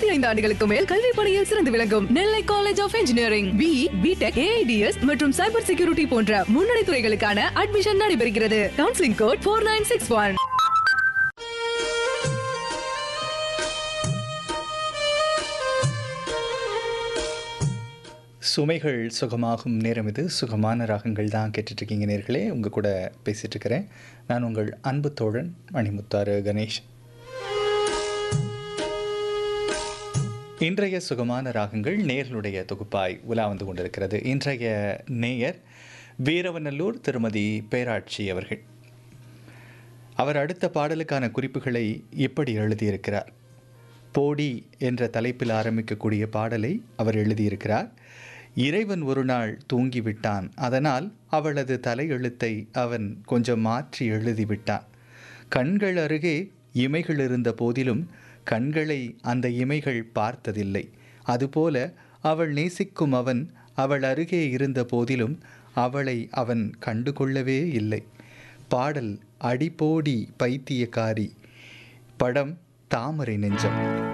இருபத்தி ஐந்து ஆண்டுகளுக்கு மேல் கல்வி பணியில் சிறந்து விளங்கும் Nellai college of engineering B BTech AIDS மற்றும் சைபர் செக்யூரிட்டி போன்ற முன்னணி துறைகளுக்கான அட்மிஷன் நடைபெறுகிறது counselling code four nine six one சுமைகள் சுகமாகும் நேரம் இது சுகமான ராகங்கள் தான் கேட்டுட்ருக்கீங்க நேர்களே உங்கள் கூட பேசிகிட்டு இருக்கிறேன் நான் உங்கள் அன்பு தோழன் மணிமுத்தாறு கணேஷ் இன்றைய சுகமான ராகங்கள் நேர்களுடைய தொகுப்பாய் உலா வந்து கொண்டிருக்கிறது இன்றைய நேயர் வீரவநல்லூர் திருமதி பேராட்சி அவர்கள் அவர் அடுத்த பாடலுக்கான குறிப்புகளை இப்படி எழுதியிருக்கிறார் போடி என்ற தலைப்பில் ஆரம்பிக்கக்கூடிய பாடலை அவர் எழுதியிருக்கிறார் இறைவன் ஒரு நாள் தூங்கிவிட்டான் அதனால் அவளது தலையெழுத்தை அவன் கொஞ்சம் மாற்றி எழுதிவிட்டான் கண்கள் அருகே இமைகள் இருந்த போதிலும் கண்களை அந்த இமைகள் பார்த்ததில்லை அதுபோல அவள் நேசிக்கும் அவன் அவள் அருகே இருந்த போதிலும் அவளை அவன் கண்டுகொள்ளவே இல்லை பாடல் அடிப்போடி பைத்தியக்காரி படம் தாமரை நெஞ்சம்